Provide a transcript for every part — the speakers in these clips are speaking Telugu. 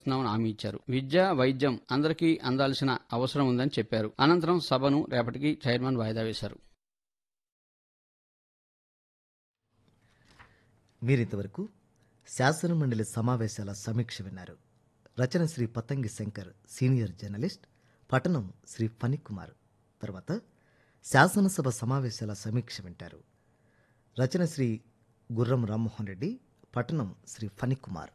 చేస్తున్నామని హామీ ఇచ్చారు విద్య వైద్యం అందరికీ అందాల్సిన అవసరం ఉందని చెప్పారు అనంతరం సభను రేపటికి చైర్మన్ వాయిదా వేశారు మీరింతవరకు శాసనమండలి సమావేశాల సమీక్ష విన్నారు రచన శ్రీ పతంగి శంకర్ సీనియర్ జర్నలిస్ట్ పఠనం శ్రీ ఫణిక్ కుమార్ తర్వాత శాసనసభ సమావేశాల సమీక్ష వింటారు రచన శ్రీ గుర్రం రామ్మోహన్ రెడ్డి పఠనం శ్రీ ఫణిక్ కుమార్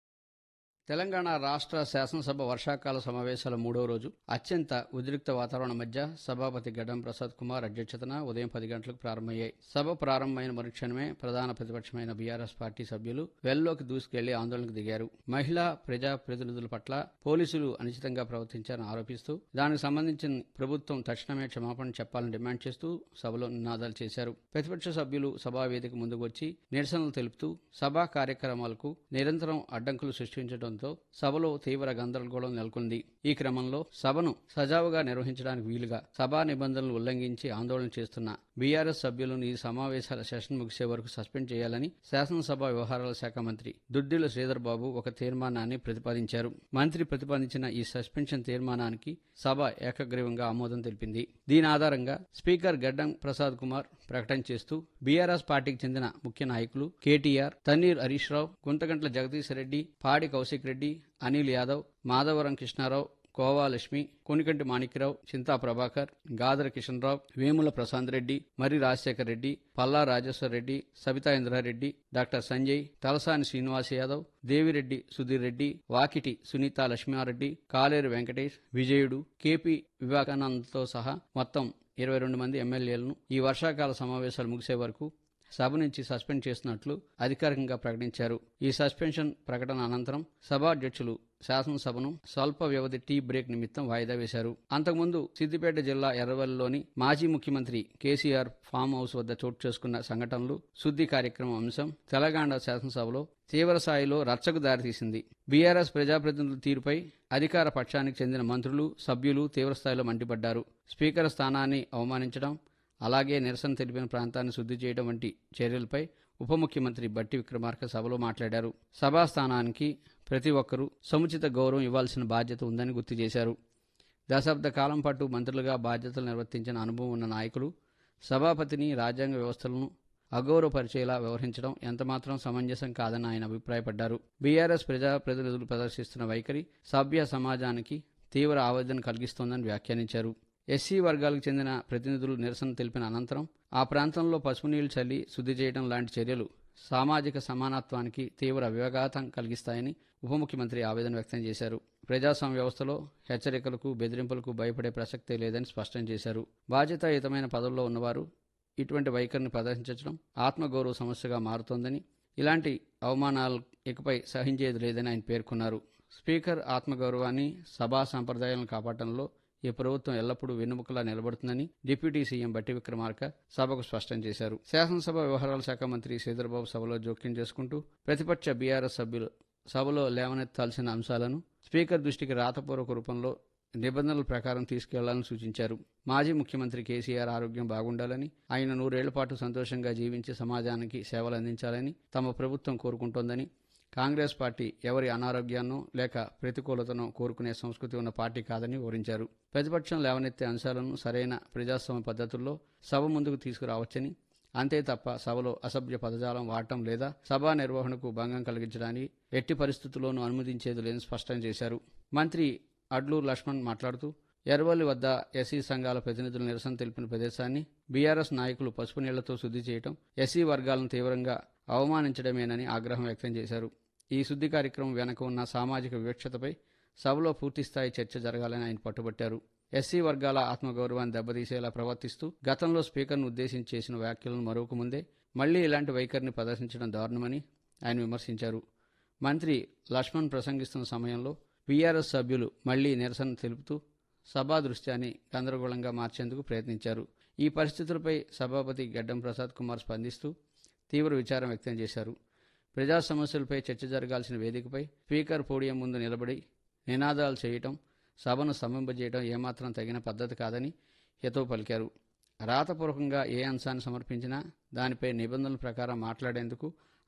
తెలంగాణ రాష్ట్ర శాసనసభ వర్షాకాల సమావేశాల మూడో రోజు అత్యంత ఉద్రిక్త వాతావరణం మధ్య సభాపతి గడ్డం ప్రసాద్ కుమార్ అధ్యక్షతన ఉదయం పది గంటలకు ప్రారంభమయ్యాయి సభ ప్రారంభమైన మరుక్షణమే ప్రధాన ప్రతిపక్షమైన బీఆర్ఎస్ పార్టీ సభ్యులు వెల్లోకి దూసుకెళ్లి ఆందోళనకు దిగారు మహిళా ప్రజా ప్రతినిధుల పట్ల పోలీసులు అనుచితంగా ప్రవర్తించారని ఆరోపిస్తూ దానికి సంబంధించిన ప్రభుత్వం తక్షణమే క్షమాపణ చెప్పాలని డిమాండ్ చేస్తూ సభలో నినాదాలు చేశారు ప్రతిపక్ష సభ్యులు సభా వేదిక ముందుకు వచ్చి నిరసనలు తెలుపుతూ సభా కార్యక్రమాలకు నిరంతరం అడ్డంకులు సృష్టించడంతో సభలో తీవ్ర గందరగోళం నెలకొంది ఈ క్రమంలో సభను సజావుగా నిర్వహించడానికి వీలుగా సభా నిబంధనలు ఉల్లంఘించి ఆందోళన చేస్తున్న బీఆర్ఎస్ సభ్యులను ఈ సమావేశాల సెషన్ ముగిసే వరకు సస్పెండ్ చేయాలని శాసనసభ వ్యవహారాల శాఖ మంత్రి దుడ్డిల శ్రీధర్ బాబు ఒక తీర్మానాన్ని ప్రతిపాదించారు మంత్రి ప్రతిపాదించిన ఈ సస్పెన్షన్ తీర్మానానికి సభ ఏకగ్రీవంగా ఆమోదం తెలిపింది దీని ఆధారంగా స్పీకర్ గడ్డం ప్రసాద్ కుమార్ ప్రకటన చేస్తూ బీఆర్ఎస్ పార్టీకి చెందిన ముఖ్య నాయకులు కేటీఆర్ తన్నీర్ హరీష్ రావు గుంతగంట్ల జగదీశ్ రెడ్డి పాడి కౌశిక్ రెడ్డి అనిల్ యాదవ్ మాధవరం కృష్ణారావు కోవాలక్ష్మి కొనికంటి మాణిక్యరావు చింతా ప్రభాకర్ గాదర కిషన్ రావు వేముల ప్రశాంత్ రెడ్డి మరి రాజశేఖర్ రెడ్డి పల్లా రాజేశ్వర్ రెడ్డి సబితా ఇంద్రారెడ్డి డాక్టర్ సంజయ్ తలసాని శ్రీనివాస్ యాదవ్ దేవిరెడ్డి సుధీర్ రెడ్డి వాకిటి సునీత లక్ష్మారెడ్డి కాలేరు వెంకటేష్ విజయుడు కేపీ వివేకానంద్తో సహా మొత్తం ఇరవై రెండు మంది ఎమ్మెల్యేలను ఈ వర్షాకాల సమావేశాలు ముగిసే వరకు సభ నుంచి సస్పెండ్ చేస్తున్నట్లు అధికారికంగా ప్రకటించారు ఈ సస్పెన్షన్ ప్రకటన అనంతరం సభాధ్యక్షులు శాసనసభను స్వల్ప వ్యవధి టీ బ్రేక్ నిమిత్తం వాయిదా వేశారు అంతకుముందు సిద్దిపేట జిల్లా ఎర్రవల్లిలోని మాజీ ముఖ్యమంత్రి కేసీఆర్ ఫామ్ హౌస్ వద్ద చోటు చేసుకున్న సంఘటనలు శుద్ధి కార్యక్రమం అంశం తెలంగాణ శాసనసభలో తీవ్ర స్థాయిలో రచ్చకు దారితీసింది బీఆర్ఎస్ ప్రజాప్రతినిధుల తీరుపై అధికార పక్షానికి చెందిన మంత్రులు సభ్యులు తీవ్రస్థాయిలో మండిపడ్డారు స్పీకర్ స్థానాన్ని అవమానించడం అలాగే నిరసన తెలిపిన ప్రాంతాన్ని శుద్ధి చేయడం వంటి చర్యలపై ఉప ముఖ్యమంత్రి బట్టి విక్రమార్క సభలో మాట్లాడారు సభా స్థానానికి ప్రతి ఒక్కరూ సముచిత గౌరవం ఇవ్వాల్సిన బాధ్యత ఉందని గుర్తు చేశారు దశాబ్ద కాలం పాటు మంత్రులుగా బాధ్యతలు నిర్వర్తించిన అనుభవం ఉన్న నాయకులు సభాపతిని రాజ్యాంగ వ్యవస్థలను అగౌరవపరిచేలా వ్యవహరించడం ఎంతమాత్రం సమంజసం కాదని ఆయన అభిప్రాయపడ్డారు బీఆర్ఎస్ ప్రజాప్రతినిధులు ప్రదర్శిస్తున్న వైఖరి సభ్య సమాజానికి తీవ్ర ఆవేదన కలిగిస్తోందని వ్యాఖ్యానించారు ఎస్సీ వర్గాలకు చెందిన ప్రతినిధులు నిరసన తెలిపిన అనంతరం ఆ ప్రాంతంలో పసుపు నీళ్లు చల్లి శుద్ధి చేయడం లాంటి చర్యలు సామాజిక సమానత్వానికి తీవ్ర వివగాతం కలిగిస్తాయని ఉప ముఖ్యమంత్రి ఆవేదన వ్యక్తం చేశారు ప్రజాస్వామ్య వ్యవస్థలో హెచ్చరికలకు బెదిరింపులకు భయపడే ప్రసక్తే లేదని స్పష్టం చేశారు బాధ్యతాయుతమైన పదవుల్లో ఉన్నవారు ఇటువంటి వైఖరిని ప్రదర్శించడం ఆత్మగౌరవ సమస్యగా మారుతోందని ఇలాంటి అవమానాలు ఇకపై సహించేది లేదని ఆయన పేర్కొన్నారు స్పీకర్ ఆత్మగౌరవాన్ని సభా సంప్రదాయాలను కాపాడటంలో ఈ ప్రభుత్వం ఎల్లప్పుడూ వెన్నుముకలా నిలబడుతుందని డిప్యూటీ సీఎం బట్టి విక్రమార్క సభకు స్పష్టం చేశారు శాసనసభ వ్యవహారాల శాఖ మంత్రి శ్రీధర్బాబు సభలో జోక్యం చేసుకుంటూ ప్రతిపక్ష బీఆర్ఎస్ సభ్యులు సభలో లేవనెత్తాల్సిన అంశాలను స్పీకర్ దృష్టికి రాతపూర్వక రూపంలో నిబంధనల ప్రకారం తీసుకెళ్లాలని సూచించారు మాజీ ముఖ్యమంత్రి కేసీఆర్ ఆరోగ్యం బాగుండాలని ఆయన నూరేళ్ల పాటు సంతోషంగా జీవించి సమాజానికి సేవలు అందించాలని తమ ప్రభుత్వం కోరుకుంటోందని కాంగ్రెస్ పార్టీ ఎవరి అనారోగ్యాన్నో లేక ప్రతికూలతను కోరుకునే సంస్కృతి ఉన్న పార్టీ కాదని వివరించారు ప్రతిపక్షం లేవనెత్తే అంశాలను సరైన ప్రజాస్వామ్య పద్ధతుల్లో సభ ముందుకు తీసుకురావచ్చని అంతే తప్ప సభలో అసభ్య పదజాలం వాడటం లేదా సభా నిర్వహణకు భంగం కలిగించడానికి ఎట్టి పరిస్థితుల్లోనూ అనుమతించేది లేదని స్పష్టం చేశారు మంత్రి అడ్లూరు లక్ష్మణ్ మాట్లాడుతూ ఎర్రవల్లి వద్ద ఎస్సీ సంఘాల ప్రతినిధులు నిరసన తెలిపిన ప్రదేశాన్ని బీఆర్ఎస్ నాయకులు పసుపు నీళ్లతో శుద్ధి చేయడం ఎస్సీ వర్గాలను తీవ్రంగా అవమానించడమేనని ఆగ్రహం వ్యక్తం చేశారు ఈ శుద్ధి కార్యక్రమం వెనక ఉన్న సామాజిక వివక్షతపై సభలో పూర్తిస్థాయి చర్చ జరగాలని ఆయన పట్టుబట్టారు ఎస్సీ వర్గాల ఆత్మగౌరవాన్ని దెబ్బతీసేలా ప్రవర్తిస్తూ గతంలో స్పీకర్ను ఉద్దేశించి చేసిన వ్యాఖ్యలను మరొక ముందే మళ్లీ ఇలాంటి వైఖరిని ప్రదర్శించడం దారుణమని ఆయన విమర్శించారు మంత్రి లక్ష్మణ్ ప్రసంగిస్తున్న సమయంలో బీఆర్ఎస్ సభ్యులు మళ్లీ నిరసన తెలుపుతూ సభా దృశ్యాన్ని గందరగోళంగా మార్చేందుకు ప్రయత్నించారు ఈ పరిస్థితులపై సభాపతి గడ్డం ప్రసాద్ కుమార్ స్పందిస్తూ తీవ్ర విచారం వ్యక్తం చేశారు ప్రజా సమస్యలపై చర్చ జరగాల్సిన వేదికపై స్పీకర్ పోడియం ముందు నిలబడి నినాదాలు చేయటం సభను స్తంభింపజేయడం ఏమాత్రం తగిన పద్ధతి కాదని హితవు పలికారు రాతపూర్వకంగా ఏ అంశాన్ని సమర్పించినా దానిపై నిబంధనల ప్రకారం మాట్లాడేందుకు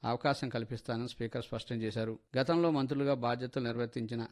అవకాశం కల్పిస్తానని స్పీకర్ స్పష్టం చేశారు గతంలో మంత్రులుగా బాధ్యతలు నిర్వర్తించిన